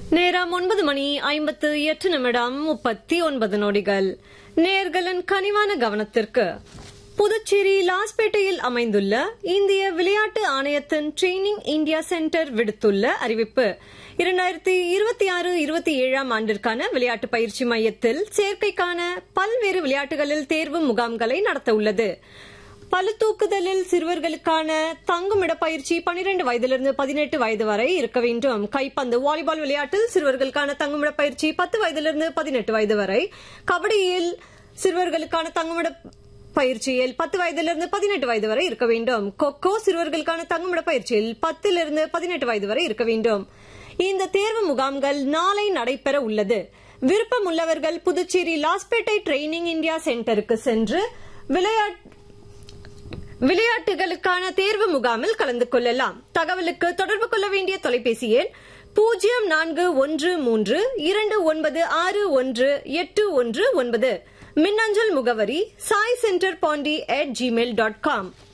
நேரம் ஒன்பது மணி ஐம்பத்து எட்டு நிமிடம் முப்பத்தி ஒன்பது நொடிகள் நேர்களின் கனிவான கவனத்திற்கு புதுச்சேரி லாஸ்பேட்டையில் அமைந்துள்ள இந்திய விளையாட்டு ஆணையத்தின் ட்ரெய்னிங் இந்தியா சென்டர் விடுத்துள்ள அறிவிப்பு இரண்டாயிரத்தி இருபத்தி ஆறு இருபத்தி ஏழாம் ஆண்டிற்கான விளையாட்டு பயிற்சி மையத்தில் சேர்க்கைக்கான பல்வேறு விளையாட்டுகளில் தேர்வு முகாம்களை நடத்த உள்ளது பளுதூக்குதலில் சிறுவர்களுக்கான தங்குமிட பயிற்சி பனிரெண்டு வயதிலிருந்து பதினெட்டு வயது வரை இருக்க வேண்டும் கைப்பந்து வாலிபால் விளையாட்டில் சிறுவர்களுக்கான தங்குமிட பயிற்சி பத்து வயதிலிருந்து பதினெட்டு வயது வரை கபடியில் சிறுவர்களுக்கான தங்குமிட பயிற்சியில் பத்து வயதிலிருந்து பதினெட்டு வயது வரை இருக்க வேண்டும் கொக்கோ சிறுவர்களுக்கான தங்குமிட பயிற்சியில் பத்திலிருந்து பதினெட்டு வயது வரை இருக்க வேண்டும் இந்த தேர்வு முகாம்கள் நாளை நடைபெற உள்ளது விருப்பமுள்ளவர்கள் புதுச்சேரி லாஸ்பேட்டை ட்ரெய்னிங் இந்தியா சென்டருக்கு சென்று விளையாட்டு விளையாட்டுகளுக்கான தேர்வு முகாமில் கலந்து கொள்ளலாம் தகவலுக்கு தொடர்பு கொள்ள வேண்டிய தொலைபேசி எண் பூஜ்ஜியம் நான்கு ஒன்று மூன்று இரண்டு ஒன்பது ஆறு ஒன்று எட்டு ஒன்று ஒன்பது மின்னஞ்சல் முகவரி SAI centre Pondy at Gmail dot com